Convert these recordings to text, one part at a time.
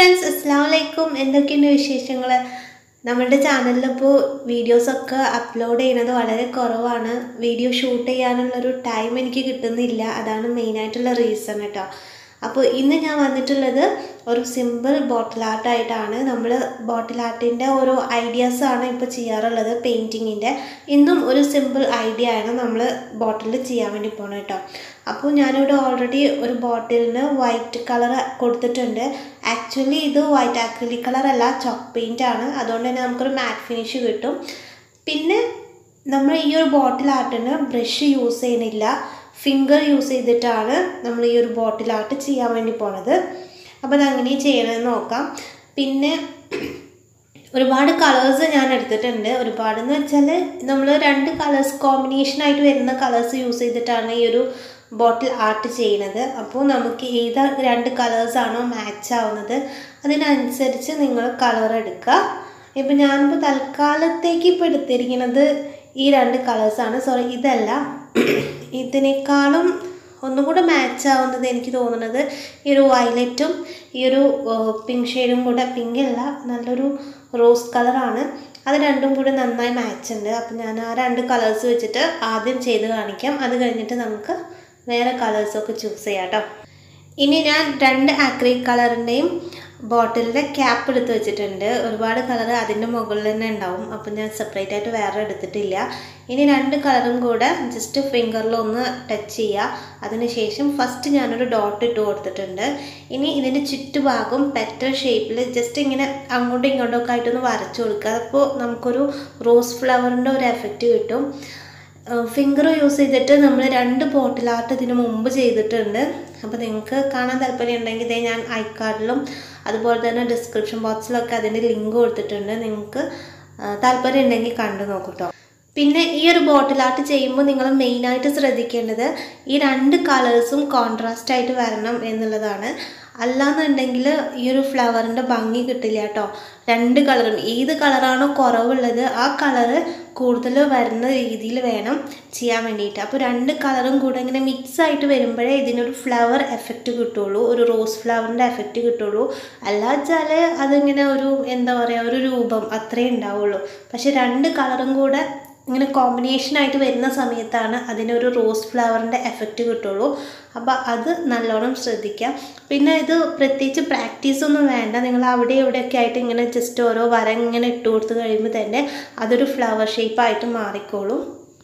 friends അസ്സാം വലൈക്കും എന്തൊക്കെയുണ്ട് വിശേഷങ്ങൾ നമ്മുടെ ചാനലിലിപ്പോൾ വീഡിയോസൊക്കെ അപ്ലോഡ് ചെയ്യുന്നത് വളരെ കുറവാണ് വീഡിയോ ഷൂട്ട് ചെയ്യാനുള്ളൊരു ടൈം എനിക്ക് കിട്ടുന്നില്ല അതാണ് മെയിനായിട്ടുള്ള റീസൺ കേട്ടോ അപ്പോൾ ഇന്ന് ഞാൻ വന്നിട്ടുള്ളത് ഒരു സിമ്പിൾ ബോട്ടിൽ ആർട്ടായിട്ടാണ് നമ്മൾ ബോട്ടിൽ ആർട്ടിൻ്റെ ഓരോ ഐഡിയാസാണ് ഇപ്പോൾ ചെയ്യാറുള്ളത് പെയിൻറ്റിങ്ങിൻ്റെ ഇന്നും ഒരു സിമ്പിൾ ഐഡിയ ആണ് നമ്മൾ ബോട്ടിൽ ചെയ്യാൻ വേണ്ടി പോകണം കേട്ടോ അപ്പോൾ ഞാനിവിടെ ഓൾറെഡി ഒരു ബോട്ടിലിന് വൈറ്റ് കളർ കൊടുത്തിട്ടുണ്ട് ആക്ച്വലി ഇത് വൈറ്റ് ആക്രിലിക് കളർ അല്ല ചോക്ക് പെയിൻ്റ് ആണ് അതുകൊണ്ട് തന്നെ നമുക്കൊരു മാറ്റ് ഫിനിഷ് കിട്ടും പിന്നെ നമ്മൾ ഈ ഒരു ബോട്ടിൽ ആർട്ടിന് ബ്രഷ് യൂസ് ചെയ്യുന്നില്ല ഫിംഗർ യൂസ് ചെയ്തിട്ടാണ് നമ്മൾ ഈ ഒരു ബോട്ടിൽ ആർട്ട് ചെയ്യാൻ വേണ്ടി പോണത് അപ്പോൾ അതങ്ങനെ ചെയ്യണമെന്ന് നോക്കാം പിന്നെ ഒരുപാട് കളേഴ്സ് ഞാൻ എടുത്തിട്ടുണ്ട് ഒരുപാടെന്ന് വെച്ചാൽ നമ്മൾ രണ്ട് കളേഴ്സ് കോമ്പിനേഷനായിട്ട് വരുന്ന കളേഴ്സ് യൂസ് ചെയ്തിട്ടാണ് ഈ ഒരു ബോട്ടിൽ ആർട്ട് ചെയ്യുന്നത് അപ്പോൾ നമുക്ക് ഏത് രണ്ട് കളേഴ്സാണോ മാച്ച് ആവുന്നത് അതിനനുസരിച്ച് നിങ്ങൾ കളർ എടുക്കുക ഇപ്പം ഞാനിപ്പോൾ തൽക്കാലത്തേക്ക് ഇപ്പോൾ എടുത്തിരിക്കുന്നത് ഈ രണ്ട് കളേഴ്സാണ് സോറി ഇതല്ല ഇതിനേക്കാളും ഒന്നും കൂടെ മാച്ച് ആവുന്നത് എനിക്ക് തോന്നുന്നത് ഈ ഒരു വയലറ്റും ഈ ഒരു പിങ്ക് ഷെയ്ഡും കൂടെ പിങ്ക് അല്ല നല്ലൊരു റോസ് കളറാണ് അത് രണ്ടും കൂടെ നന്നായി മാച്ച് ഉണ്ട് അപ്പം ഞാൻ ആ രണ്ട് കളേഴ്സ് വെച്ചിട്ട് ആദ്യം ചെയ്ത് കാണിക്കാം അത് കഴിഞ്ഞിട്ട് നമുക്ക് വേറെ കളേഴ്സൊക്കെ ചൂസ് ചെയ്യാം കേട്ടോ ഇനി ഞാൻ രണ്ട് ആക്രി കളറിൻ്റെയും ബോട്ടിലിൻ്റെ ക്യാപ്പ് എടുത്ത് വെച്ചിട്ടുണ്ട് ഒരുപാട് കളർ അതിൻ്റെ മുകളിൽ തന്നെ ഉണ്ടാവും അപ്പം ഞാൻ സെപ്പറേറ്റ് ആയിട്ട് വേറെ എടുത്തിട്ടില്ല ഇനി രണ്ട് കളറും കൂടെ ജസ്റ്റ് ഫിംഗറിൽ ഒന്ന് ടച്ച് ചെയ്യുക അതിനുശേഷം ഫസ്റ്റ് ഞാനൊരു ഡോട്ട് ഇട്ട് കൊടുത്തിട്ടുണ്ട് ഇനി ഇതിൻ്റെ ചുറ്റുഭാഗം പെറ്റൽ ഷേപ്പിൽ ജസ്റ്റ് ഇങ്ങനെ അങ്ങോട്ടും ഇങ്ങോട്ടും ഒക്കെ ആയിട്ടൊന്ന് വരച്ചു കൊടുക്കുക അപ്പോൾ നമുക്കൊരു റോസ് ഫ്ലവറിൻ്റെ ഒരു എഫക്റ്റ് കിട്ടും ഫിംഗർ യൂസ് ചെയ്തിട്ട് നമ്മൾ രണ്ട് ബോട്ടിൽ ആർട്ട് ഇതിന് മുമ്പ് ചെയ്തിട്ടുണ്ട് അപ്പോൾ നിങ്ങൾക്ക് കാണാൻ താല്പര്യം ഉണ്ടെങ്കിൽ ഇതേ ഞാൻ ഐ കാർഡിലും അതുപോലെ തന്നെ ഡിസ്ക്രിപ്ഷൻ ബോക്സിലൊക്കെ അതിൻ്റെ ലിങ്ക് കൊടുത്തിട്ടുണ്ട് നിങ്ങൾക്ക് താല്പര്യം ഉണ്ടെങ്കിൽ കണ്ടു നോക്കൂട്ടോ പിന്നെ ഈ ഒരു ബോട്ടിൽ ആർട്ട് ചെയ്യുമ്പോൾ നിങ്ങൾ മെയിനായിട്ട് ശ്രദ്ധിക്കേണ്ടത് ഈ രണ്ട് കളേഴ്സും കോൺട്രാസ്റ്റ് ആയിട്ട് വരണം എന്നുള്ളതാണ് അല്ലാന്നുണ്ടെങ്കിൽ ഈ ഒരു ഫ്ലവറിൻ്റെ ഭംഗി കിട്ടില്ല കേട്ടോ രണ്ട് കളറും ഏത് കളറാണോ കുറവുള്ളത് ആ കളറ് കൂടുതൽ വരുന്ന രീതിയിൽ വേണം ചെയ്യാൻ വേണ്ടിയിട്ട് അപ്പോൾ രണ്ട് കളറും കൂടെ ഇങ്ങനെ മിക്സ് ആയിട്ട് വരുമ്പോഴേ ഇതിനൊരു ഫ്ലവർ എഫക്റ്റ് കിട്ടുള്ളൂ ഒരു റോസ് ഫ്ലവറിൻ്റെ എഫക്റ്റ് കിട്ടുള്ളൂ അല്ലാച്ചാൽ അതിങ്ങനെ ഒരു എന്താ പറയുക ഒരു രൂപം അത്രേ ഉണ്ടാവുള്ളൂ പക്ഷെ രണ്ട് കളറും കൂടെ ഇങ്ങനെ കോമ്പിനേഷൻ ആയിട്ട് വരുന്ന സമയത്താണ് അതിനൊരു റോസ് ഫ്ലവറിൻ്റെ എഫക്റ്റ് കിട്ടുള്ളൂ അപ്പോൾ അത് നല്ലോണം ശ്രദ്ധിക്കാം പിന്നെ ഇത് പ്രത്യേകിച്ച് പ്രാക്ടീസ് ഒന്നും വേണ്ട നിങ്ങൾ അവിടെ ഇവിടെയൊക്കെ ആയിട്ട് ഇങ്ങനെ ജസ്റ്റ് ഓരോ വര ഇങ്ങനെ ഇട്ട് കൊടുത്ത് കഴിയുമ്പോൾ തന്നെ അതൊരു ഫ്ലവർ ഷേപ്പായിട്ട് മാറിക്കോളും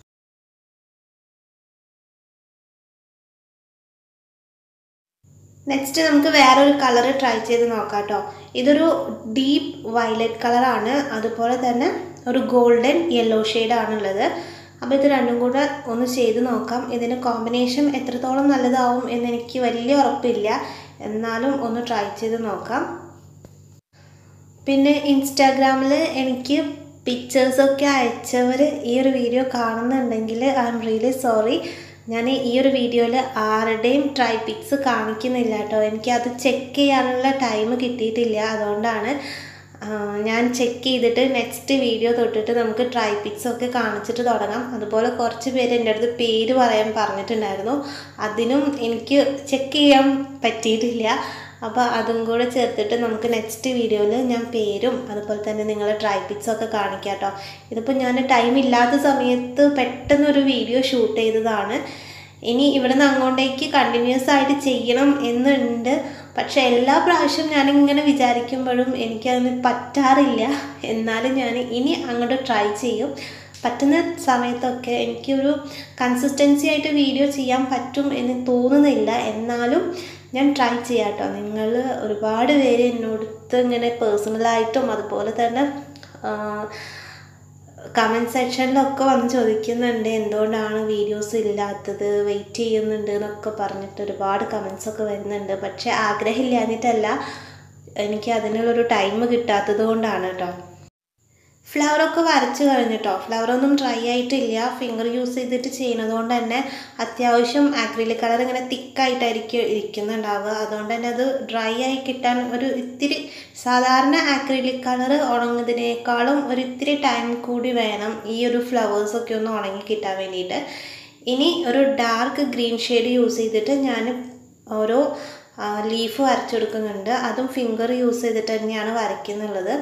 നെക്സ്റ്റ് നമുക്ക് വേറൊരു കളർ ട്രൈ ചെയ്ത് നോക്കാം കേട്ടോ ഇതൊരു ഡീപ്പ് വയലറ്റ് കളറാണ് അതുപോലെ തന്നെ ഒരു ഗോൾഡൻ യെല്ലോ ഷെയ്ഡാണുള്ളത് അപ്പോൾ ഇത് രണ്ടും കൂടെ ഒന്ന് ചെയ്ത് നോക്കാം ഇതിന് കോമ്പിനേഷൻ എത്രത്തോളം നല്ലതാവും എന്ന് എനിക്ക് വലിയ ഉറപ്പില്ല എന്നാലും ഒന്ന് ട്രൈ ചെയ്ത് നോക്കാം പിന്നെ ഇൻസ്റ്റാഗ്രാമിൽ എനിക്ക് പിക്ചേഴ്സൊക്കെ അയച്ചവർ ഈ ഒരു വീഡിയോ കാണുന്നുണ്ടെങ്കിൽ ഐ എം റിയലി സോറി ഞാൻ ഈ ഒരു വീഡിയോയിൽ ആരുടെയും ട്രൈ പിക്സ് കാണിക്കുന്നില്ല കേട്ടോ എനിക്കത് ചെക്ക് ചെയ്യാനുള്ള ടൈം കിട്ടിയിട്ടില്ല അതുകൊണ്ടാണ് ഞാൻ ചെക്ക് ചെയ്തിട്ട് നെക്സ്റ്റ് വീഡിയോ തൊട്ടിട്ട് നമുക്ക് ട്രൈ പിക്സ് ഒക്കെ കാണിച്ചിട്ട് തുടങ്ങാം അതുപോലെ കുറച്ച് പേര് എൻ്റെ അടുത്ത് പേര് പറയാൻ പറഞ്ഞിട്ടുണ്ടായിരുന്നു അതിനും എനിക്ക് ചെക്ക് ചെയ്യാൻ പറ്റിയിട്ടില്ല അപ്പോൾ അതും കൂടെ ചേർത്തിട്ട് നമുക്ക് നെക്സ്റ്റ് വീഡിയോയിൽ ഞാൻ പേരും അതുപോലെ തന്നെ നിങ്ങളെ ട്രൈ പിക്സ് ഒക്കെ കാണിക്കാം കേട്ടോ ഇതിപ്പോൾ ഞാൻ ടൈം ഇല്ലാത്ത സമയത്ത് പെട്ടെന്നൊരു വീഡിയോ ഷൂട്ട് ചെയ്തതാണ് ഇനി ഇവിടെ നിന്ന് അങ്ങോട്ടേക്ക് കണ്ടിന്യൂസ് ആയിട്ട് ചെയ്യണം എന്നുണ്ട് പക്ഷെ എല്ലാ പ്രാവശ്യം ഞാനിങ്ങനെ വിചാരിക്കുമ്പോഴും എനിക്കതിന് പറ്റാറില്ല എന്നാലും ഞാൻ ഇനി അങ്ങോട്ട് ട്രൈ ചെയ്യും പറ്റുന്ന സമയത്തൊക്കെ എനിക്കൊരു കൺസിസ്റ്റൻസി ആയിട്ട് വീഡിയോ ചെയ്യാൻ പറ്റും എന്ന് തോന്നുന്നില്ല എന്നാലും ഞാൻ ട്രൈ ചെയ്യാം കേട്ടോ നിങ്ങൾ ഒരുപാട് പേര് എന്നോടത്ത് ഇങ്ങനെ പേഴ്സണലായിട്ടും അതുപോലെ തന്നെ കമൻറ്റ് സെക്ഷനിലൊക്കെ വന്ന് ചോദിക്കുന്നുണ്ട് എന്തുകൊണ്ടാണ് വീഡിയോസ് ഇല്ലാത്തത് വെയിറ്റ് ചെയ്യുന്നുണ്ട് എന്നൊക്കെ പറഞ്ഞിട്ട് ഒരുപാട് കമൻസ് ഒക്കെ വരുന്നുണ്ട് പക്ഷേ ആഗ്രഹമില്ലാഞ്ഞിട്ടല്ല എനിക്ക് അതിനുള്ളൊരു ടൈം കിട്ടാത്തത് കൊണ്ടാണ് കേട്ടോ ഫ്ലവറൊക്കെ വരച്ച് കഴിഞ്ഞിട്ടോ ഫ്ലവറൊന്നും ഡ്രൈ ആയിട്ടില്ല ഫിംഗർ യൂസ് ചെയ്തിട്ട് ചെയ്യുന്നത് കൊണ്ട് തന്നെ അത്യാവശ്യം ആക്രിലിക് കളർ ഇങ്ങനെ തിക്കായിട്ടായിരിക്കും ഇരിക്കുന്നുണ്ടാവുക അതുകൊണ്ട് തന്നെ അത് ഡ്രൈ ആയി കിട്ടാൻ ഒരു ഇത്തിരി സാധാരണ ആക്രിലിക് കളർ ഉണങ്ങുന്നതിനേക്കാളും ഒരു ഇത്തിരി ടൈം കൂടി വേണം ഈ ഒരു ഫ്ലവേഴ്സൊക്കെ ഒന്ന് ഉണങ്ങി കിട്ടാൻ വേണ്ടിയിട്ട് ഇനി ഒരു ഡാർക്ക് ഗ്രീൻ ഷെയ്ഡ് യൂസ് ചെയ്തിട്ട് ഞാൻ ഓരോ ലീഫ് വരച്ചു കൊടുക്കുന്നുണ്ട് അതും ഫിംഗർ യൂസ് ചെയ്തിട്ട് തന്നെയാണ് വരയ്ക്കുന്നുള്ളത്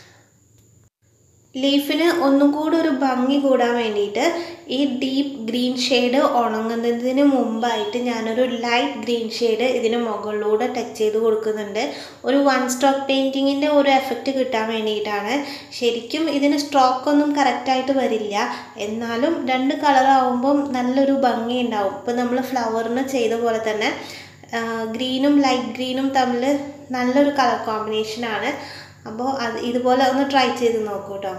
ലീഫിന് ഒന്നും കൂടി ഒരു ഭംഗി കൂടാൻ വേണ്ടിയിട്ട് ഈ ഡീപ്പ് ഗ്രീൻ ഷെയ്ഡ് ഉണങ്ങുന്നതിന് മുമ്പായിട്ട് ഞാനൊരു ലൈറ്റ് ഗ്രീൻ ഷെയ്ഡ് ഇതിന് മുകളിലൂടെ ടച്ച് ചെയ്ത് കൊടുക്കുന്നുണ്ട് ഒരു വൺ സ്ട്രോക്ക് പെയിൻറ്റിങ്ങിൻ്റെ ഒരു എഫക്റ്റ് കിട്ടാൻ വേണ്ടിയിട്ടാണ് ശരിക്കും ഇതിന് സ്ട്രോക്ക് ഒന്നും കറക്റ്റായിട്ട് വരില്ല എന്നാലും രണ്ട് കളറാവുമ്പം നല്ലൊരു ഭംഗി ഉണ്ടാവും ഇപ്പം നമ്മൾ ഫ്ലവറിന് ചെയ്ത പോലെ തന്നെ ഗ്രീനും ലൈറ്റ് ഗ്രീനും തമ്മിൽ നല്ലൊരു കളർ കോമ്പിനേഷനാണ് അപ്പോൾ അത് ഇതുപോലെ ഒന്ന് ട്രൈ ചെയ്ത് നോക്കൂ കേട്ടോ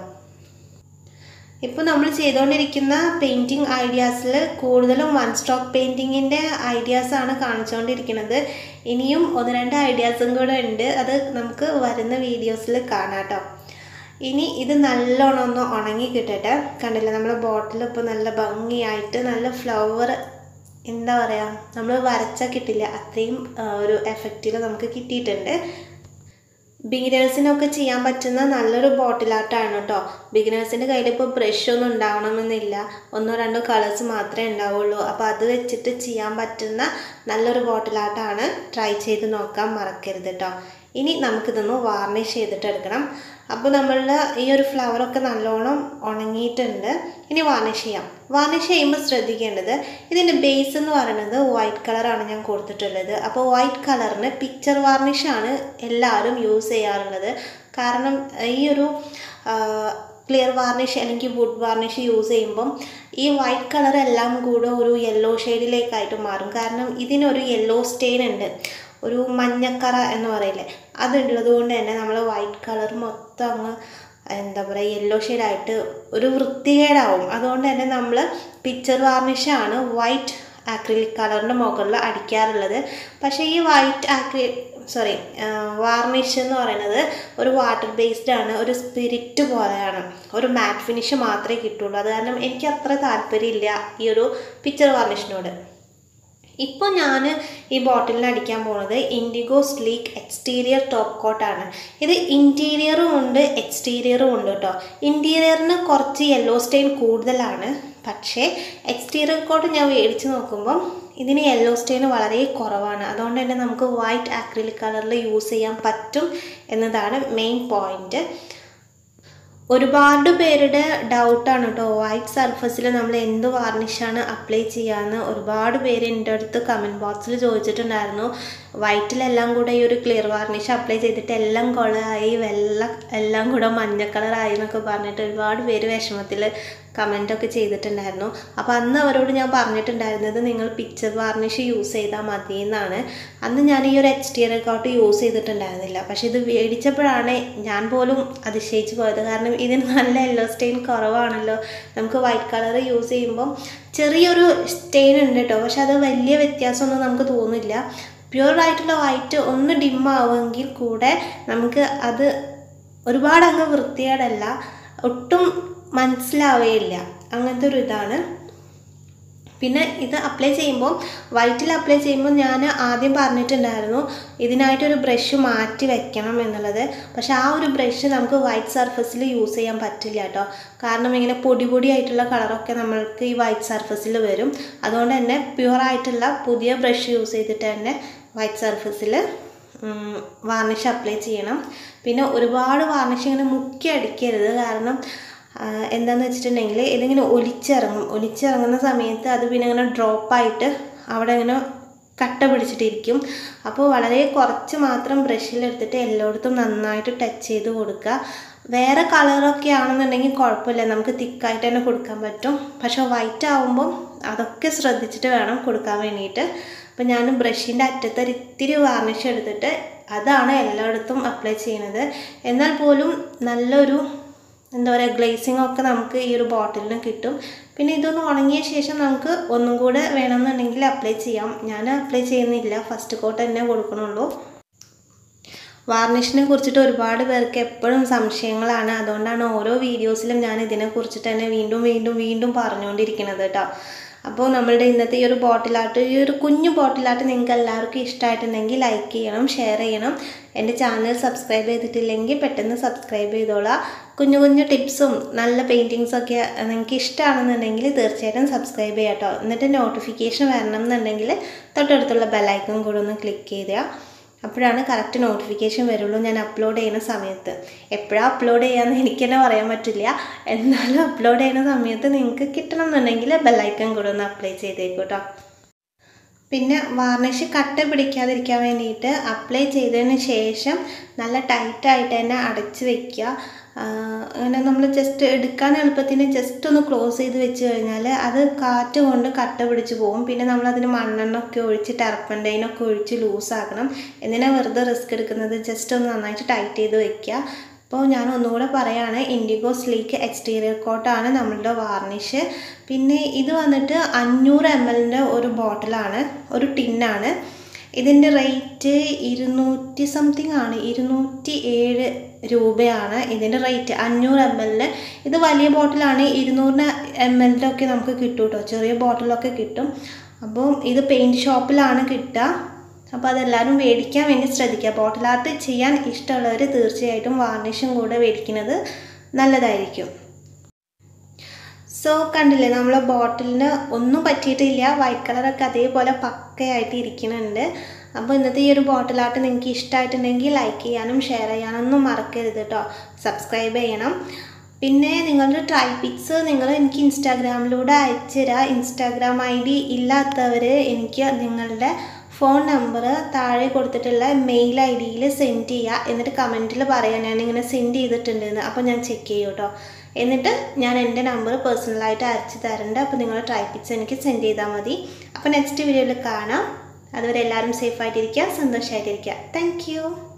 ഇപ്പോൾ നമ്മൾ ചെയ്തുകൊണ്ടിരിക്കുന്ന പെയിൻറ്റിങ് ഐഡിയാസിൽ കൂടുതലും വൺ സ്ട്രോക്ക് പെയിൻറ്റിങ്ങിൻ്റെ ഐഡിയാസാണ് കാണിച്ചുകൊണ്ടിരിക്കുന്നത് ഇനിയും ഒന്ന് രണ്ട് ഐഡിയാസും കൂടെ ഉണ്ട് അത് നമുക്ക് വരുന്ന വീഡിയോസിൽ കാണാം കേട്ടോ ഇനി ഇത് നല്ലോണം ഒന്ന് ഉണങ്ങി കിട്ടട്ടെ കണ്ടില്ല നമ്മുടെ ബോട്ടിൽ ഇപ്പോൾ നല്ല ഭംഗിയായിട്ട് നല്ല ഫ്ലവർ എന്താ പറയുക നമ്മൾ വരച്ചാൽ കിട്ടില്ല അത്രയും ഒരു എഫക്റ്റിൽ നമുക്ക് കിട്ടിയിട്ടുണ്ട് ബിഗിനേഴ്സിനൊക്കെ ചെയ്യാൻ പറ്റുന്ന നല്ലൊരു ബോട്ടിലാട്ടാണ് കേട്ടോ ബിഗിനേഴ്സിൻ്റെ കയ്യിൽ ഇപ്പോൾ ബ്രഷ് ഒന്നും ഉണ്ടാവണമെന്നില്ല ഒന്നോ രണ്ടോ കളേഴ്സ് മാത്രമേ ഉണ്ടാവുള്ളൂ അപ്പോൾ അത് വെച്ചിട്ട് ചെയ്യാൻ പറ്റുന്ന നല്ലൊരു ബോട്ടിലാട്ടാണ് ട്രൈ ചെയ്ത് നോക്കാൻ മറക്കരുത് കേട്ടോ ഇനി നമുക്കിതൊന്ന് വാർണിഷ് ചെയ്തിട്ട് എടുക്കണം അപ്പോൾ നമ്മളുടെ ഈ ഒരു ഫ്ലവറൊക്കെ നല്ലോണം ഉണങ്ങിയിട്ടുണ്ട് ഇനി വാർണിഷ് ചെയ്യാം വാർണിഷ് ചെയ്യുമ്പോൾ ശ്രദ്ധിക്കേണ്ടത് ഇതിൻ്റെ ബേസ് എന്ന് പറയുന്നത് വൈറ്റ് കളറാണ് ഞാൻ കൊടുത്തിട്ടുള്ളത് അപ്പോൾ വൈറ്റ് കളറിന് പിക്ചർ വാർണിഷാണ് എല്ലാവരും യൂസ് ചെയ്യാറുള്ളത് കാരണം ഈ ഒരു ക്ലിയർ വാർണിഷ് അല്ലെങ്കിൽ വുഡ് വാർണിഷ് യൂസ് ചെയ്യുമ്പം ഈ വൈറ്റ് കളർ എല്ലാം കൂടെ ഒരു യെല്ലോ ഷെയ്ഡിലേക്കായിട്ട് മാറും കാരണം ഇതിനൊരു യെല്ലോ സ്റ്റെയിൻ ഉണ്ട് ഒരു മഞ്ഞക്കറ എന്ന് പറയില്ലേ അതുള്ളത് കൊണ്ട് തന്നെ നമ്മൾ വൈറ്റ് കളർ മൊത്തം അങ്ങ് എന്താ പറയുക യെല്ലോ ഷെയ്ഡായിട്ട് ഒരു വൃത്തികേടാവും അതുകൊണ്ട് തന്നെ നമ്മൾ പിക്ചർ വാർണിഷാണ് വൈറ്റ് ആക്രിലിക് കളറിൻ്റെ മുകളിൽ അടിക്കാറുള്ളത് പക്ഷേ ഈ വൈറ്റ് ആക്രി സോറി വാർണിഷ് എന്ന് പറയുന്നത് ഒരു വാട്ടർ ബേസ്ഡ് ആണ് ഒരു സ്പിരിറ്റ് പോലെയാണ് ഒരു മാറ്റ് ഫിനിഷ് മാത്രമേ കിട്ടുള്ളൂ അത് കാരണം എനിക്ക് അത്ര താല്പര്യമില്ല ഈ ഒരു പിക്ചർ വാർണിഷിനോട് ഇപ്പോൾ ഞാൻ ഈ ബോട്ടിലിന് അടിക്കാൻ പോകുന്നത് ഇൻഡിഗോ സ്ലീക്ക് എക്സ്റ്റീരിയർ ടോപ്പ് കോട്ടാണ് ഇത് ഇൻറ്റീരിയറും ഉണ്ട് എക്സ്റ്റീരിയറും ഉണ്ട് കേട്ടോ ഇൻറ്റീരിയറിന് കുറച്ച് യെല്ലോ സ്റ്റെയിൻ കൂടുതലാണ് പക്ഷേ എക്സ്റ്റീരിയർ കോട്ട് ഞാൻ മേടിച്ച് നോക്കുമ്പം ഇതിന് യെല്ലോ സ്റ്റെയിൻ വളരെ കുറവാണ് അതുകൊണ്ട് തന്നെ നമുക്ക് വൈറ്റ് ആക്രിലിക് കളറിൽ യൂസ് ചെയ്യാൻ പറ്റും എന്നതാണ് മെയിൻ പോയിൻറ്റ് ഒരുപാട് പേരുടെ ഡൗട്ടാണ് കേട്ടോ വൈറ്റ് സർഫസിൽ നമ്മൾ എന്ത് വാർണിഷാണ് അപ്ലൈ ചെയ്യാമെന്ന് ഒരുപാട് പേര് എൻ്റെ അടുത്ത് കമൻറ്റ് ബോക്സിൽ ചോദിച്ചിട്ടുണ്ടായിരുന്നു വൈറ്റിലെല്ലാം കൂടെ ഈ ഒരു ക്ലിയർ വാർണിഷ് അപ്ലൈ ചെയ്തിട്ട് എല്ലാം കുളമായി വെള്ള എല്ലാം കൂടെ മഞ്ഞ കളറായി എന്നൊക്കെ പറഞ്ഞിട്ട് ഒരുപാട് പേര് വിഷമത്തിൽ കമൻറ്റൊക്കെ ചെയ്തിട്ടുണ്ടായിരുന്നു അപ്പോൾ അന്ന് അവരോട് ഞാൻ പറഞ്ഞിട്ടുണ്ടായിരുന്നത് നിങ്ങൾ പിക്ചർ വാർണിഷ് യൂസ് ചെയ്താൽ മതി എന്നാണ് അന്ന് ഞാൻ ഈ ഒരു എച്ച് ടി റെക്കോട്ട് യൂസ് ചെയ്തിട്ടുണ്ടായിരുന്നില്ല പക്ഷേ ഇത് മേടിച്ചപ്പോഴാണ് ഞാൻ പോലും അതിശയിച്ച് പോയത് കാരണം ഇതിന് നല്ല യെല്ലോ സ്റ്റെയിൻ കുറവാണല്ലോ നമുക്ക് വൈറ്റ് കളർ യൂസ് ചെയ്യുമ്പം ചെറിയൊരു സ്റ്റെയിൻ ഉണ്ട് കേട്ടോ പക്ഷെ അത് വലിയ വ്യത്യാസമൊന്നും നമുക്ക് തോന്നില്ല പ്യുവർ ആയിട്ടുള്ള വൈറ്റ് ഒന്ന് ഡിം ആവുമെങ്കിൽ കൂടെ നമുക്ക് അത് ഒരുപാട് അങ്ങ് വൃത്തികേടല്ല ഒട്ടും മനസ്സിലാവുകയില്ല അങ്ങനത്തെ ഒരു ഇതാണ് പിന്നെ ഇത് അപ്ലൈ ചെയ്യുമ്പോൾ വൈറ്റിൽ അപ്ലൈ ചെയ്യുമ്പോൾ ഞാൻ ആദ്യം പറഞ്ഞിട്ടുണ്ടായിരുന്നു ഇതിനായിട്ടൊരു ബ്രഷ് മാറ്റി വെക്കണം എന്നുള്ളത് പക്ഷേ ആ ഒരു ബ്രഷ് നമുക്ക് വൈറ്റ് സർഫസിൽ യൂസ് ചെയ്യാൻ പറ്റില്ല കേട്ടോ കാരണം ഇങ്ങനെ പൊടി പൊടി ആയിട്ടുള്ള കളറൊക്കെ നമ്മൾക്ക് ഈ വൈറ്റ് സർഫസിൽ വരും അതുകൊണ്ട് തന്നെ പ്യുവർ ആയിട്ടുള്ള പുതിയ ബ്രഷ് യൂസ് ചെയ്തിട്ട് തന്നെ വൈറ്റ് സർഫസിൽ വാർണിഷ് അപ്ലൈ ചെയ്യണം പിന്നെ ഒരുപാട് വാർണിഷ് ഇങ്ങനെ മുക്കി അടിക്കരുത് കാരണം എന്താണെന്ന് വെച്ചിട്ടുണ്ടെങ്കിൽ ഇതിങ്ങനെ ഒലിച്ചിറങ്ങും ഒലിച്ചിറങ്ങുന്ന സമയത്ത് അത് പിന്നെ ഇങ്ങനെ ഡ്രോപ്പായിട്ട് അവിടെ ഇങ്ങനെ കട്ട പിടിച്ചിട്ടിരിക്കും അപ്പോൾ വളരെ കുറച്ച് മാത്രം ബ്രഷിലെടുത്തിട്ട് എല്ലായിടത്തും നന്നായിട്ട് ടച്ച് ചെയ്ത് കൊടുക്കുക വേറെ കളറൊക്കെ ആണെന്നുണ്ടെങ്കിൽ കുഴപ്പമില്ല നമുക്ക് തിക്കായിട്ട് തന്നെ കൊടുക്കാൻ പറ്റും പക്ഷേ വൈറ്റ് ആവുമ്പം അതൊക്കെ ശ്രദ്ധിച്ചിട്ട് വേണം കൊടുക്കാൻ വേണ്ടിയിട്ട് അപ്പോൾ ഞാൻ ബ്രഷിൻ്റെ അറ്റത്ത് ഒരു ഇത്തിരി വാർണിഷ് എടുത്തിട്ട് അതാണ് എല്ലായിടത്തും അപ്ലൈ ചെയ്യുന്നത് എന്നാൽ പോലും നല്ലൊരു എന്താ പറയുക ഗ്ലേസിംഗ് ഒക്കെ നമുക്ക് ഈ ഒരു ബോട്ടിലിന് കിട്ടും പിന്നെ ഇതൊന്ന് ഉണങ്ങിയ ശേഷം നമുക്ക് ഒന്നും കൂടെ വേണമെന്നുണ്ടെങ്കിൽ അപ്ലൈ ചെയ്യാം ഞാൻ അപ്ലൈ ചെയ്യുന്നില്ല ഫസ്റ്റ് കോട്ട് തന്നെ കൊടുക്കണുള്ളൂ വാർണിഷിനെ കുറിച്ചിട്ട് ഒരുപാട് പേർക്ക് എപ്പോഴും സംശയങ്ങളാണ് അതുകൊണ്ടാണ് ഓരോ വീഡിയോസിലും ഞാൻ ഇതിനെ കുറിച്ചിട്ട് തന്നെ വീണ്ടും വീണ്ടും വീണ്ടും പറഞ്ഞുകൊണ്ടിരിക്കുന്നത് കേട്ടോ അപ്പോൾ നമ്മളുടെ ഇന്നത്തെ ഈ ഒരു ബോട്ടിലാട്ട് ഈ ഒരു കുഞ്ഞു ബോട്ടിലാട്ട് നിങ്ങൾക്ക് എല്ലാവർക്കും ഇഷ്ടമായിട്ടുണ്ടെങ്കിൽ ലൈക്ക് ചെയ്യണം ഷെയർ ചെയ്യണം എൻ്റെ ചാനൽ സബ്സ്ക്രൈബ് ചെയ്തിട്ടില്ലെങ്കിൽ പെട്ടെന്ന് സബ്സ്ക്രൈബ് ചെയ്തോളാം കുഞ്ഞു കുഞ്ഞു ടിപ്സും നല്ല പെയിൻറ്റിങ്സും ഒക്കെ നിങ്ങൾക്ക് ഇഷ്ടമാണെന്നുണ്ടെങ്കിൽ തീർച്ചയായിട്ടും സബ്സ്ക്രൈബ് ചെയ്യാം കേട്ടോ എന്നിട്ട് നോട്ടിഫിക്കേഷൻ വരണം എന്നുണ്ടെങ്കിൽ തൊട്ടടുത്തുള്ള ബെല്ലൈക്കൺ കൂടെ ഒന്ന് ക്ലിക്ക് ചെയ്താൽ അപ്പോഴാണ് കറക്റ്റ് നോട്ടിഫിക്കേഷൻ വരുള്ളൂ ഞാൻ അപ്ലോഡ് ചെയ്യുന്ന സമയത്ത് എപ്പോഴാണ് അപ്ലോഡ് ചെയ്യാമെന്ന് എനിക്ക് തന്നെ പറയാൻ പറ്റില്ല എന്നാലും അപ്ലോഡ് ചെയ്യുന്ന സമയത്ത് നിങ്ങൾക്ക് കിട്ടണം എന്നുണ്ടെങ്കിൽ ബെല്ലൈക്കൺ കൂടെ ഒന്ന് അപ്ലൈ ചെയ്തേക്കും കേട്ടോ പിന്നെ വാർണിഷ് കട്ട പിടിക്കാതിരിക്കാൻ വേണ്ടിയിട്ട് അപ്ലൈ ചെയ്തതിന് ശേഷം നല്ല ടൈറ്റായിട്ട് തന്നെ അടച്ച് വെക്കുക അങ്ങനെ നമ്മൾ ജസ്റ്റ് എടുക്കാൻ എളുപ്പത്തിന് ജസ്റ്റ് ഒന്ന് ക്ലോസ് ചെയ്ത് വെച്ച് കഴിഞ്ഞാൽ അത് കാറ്റ് കൊണ്ട് കട്ട പിടിച്ച് പോകും പിന്നെ നമ്മൾ അതിന് മണ്ണെണ്ണൊക്കെ ഒഴിച്ച് ടർപ്പൻറ്റൈനൊക്കെ ഒഴിച്ച് ലൂസാക്കണം എന്തിനാ വെറുതെ റിസ്ക് എടുക്കുന്നത് ജസ്റ്റ് ഒന്ന് നന്നായിട്ട് ടൈറ്റ് ചെയ്ത് വെക്കുക അപ്പോൾ ഞാൻ ഒന്നുകൂടെ പറയാണ് ഇൻഡിഗോ സ്ലീക്ക് എക്സ്റ്റീരിയർ കോട്ടാണ് നമ്മളുടെ വാർണിഷ് പിന്നെ ഇത് വന്നിട്ട് അഞ്ഞൂറ് എം എല്ലിൻ്റെ ഒരു ബോട്ടിലാണ് ഒരു ടിന്നാണ് ഇതിൻ്റെ റേറ്റ് ഇരുന്നൂറ്റി സംതിങ് ആണ് ഇരുന്നൂറ്റി ഏഴ് രൂപയാണ് ഇതിൻ്റെ റേറ്റ് അഞ്ഞൂറ് എം എല്ലിന് ഇത് വലിയ ബോട്ടിലാണ് ഇരുന്നൂറിന് എം എല്ലിൻ്റെ ഒക്കെ നമുക്ക് കിട്ടും കേട്ടോ ചെറിയ ബോട്ടിലൊക്കെ കിട്ടും അപ്പോൾ ഇത് പെയിൻറ്റ് ഷോപ്പിലാണ് കിട്ടുക അപ്പോൾ അതെല്ലാവരും മേടിക്കാൻ വേണ്ടി ശ്രദ്ധിക്കുക ബോട്ടിൽ ആർട്ട് ചെയ്യാൻ ഇഷ്ടമുള്ളവർ തീർച്ചയായിട്ടും വാർണിഷും കൂടെ മേടിക്കുന്നത് നല്ലതായിരിക്കും സോ കണ്ടില്ലേ നമ്മളെ ബോട്ടിലിന് ഒന്നും പറ്റിയിട്ടില്ല വൈറ്റ് കളറൊക്കെ അതേപോലെ പക്കയായിട്ട് ഇരിക്കുന്നുണ്ട് അപ്പോൾ ഇന്നത്തെ ഈ ഒരു ബോട്ടിൽ ആർട്ട് നിങ്ങൾക്ക് ഇഷ്ടമായിട്ടുണ്ടെങ്കിൽ ലൈക്ക് ചെയ്യാനും ഷെയർ ചെയ്യാനൊന്നും മറക്കരുത് കേട്ടോ സബ്സ്ക്രൈബ് ചെയ്യണം പിന്നെ നിങ്ങളുടെ ട്രൈ പിക്സ് നിങ്ങൾ എനിക്ക് ഇൻസ്റ്റാഗ്രാമിലൂടെ അയച്ചു തരാം ഇൻസ്റ്റാഗ്രാം ഐ ഡി ഇല്ലാത്തവർ എനിക്ക് നിങ്ങളുടെ ഫോൺ നമ്പർ താഴെ കൊടുത്തിട്ടുള്ള മെയിൽ ഐ ഡിയിൽ സെൻഡ് ചെയ്യുക എന്നിട്ട് കമൻറ്റിൽ പറയാം ഞാനിങ്ങനെ സെൻഡ് ചെയ്തിട്ടുണ്ടെന്ന് അപ്പോൾ ഞാൻ ചെക്ക് ചെയ്യും കേട്ടോ എന്നിട്ട് ഞാൻ എൻ്റെ നമ്പർ പേഴ്സണലായിട്ട് അയച്ചു തരണ്ട് അപ്പോൾ നിങ്ങളുടെ ട്രൈ പിക്സ് എനിക്ക് സെൻഡ് ചെയ്താൽ മതി അപ്പോൾ നെക്സ്റ്റ് വീഡിയോയിൽ കാണാം അതുവരെ എല്ലാവരും സേഫായിട്ടിരിക്കുക സന്തോഷമായിട്ടിരിക്കുക താങ്ക്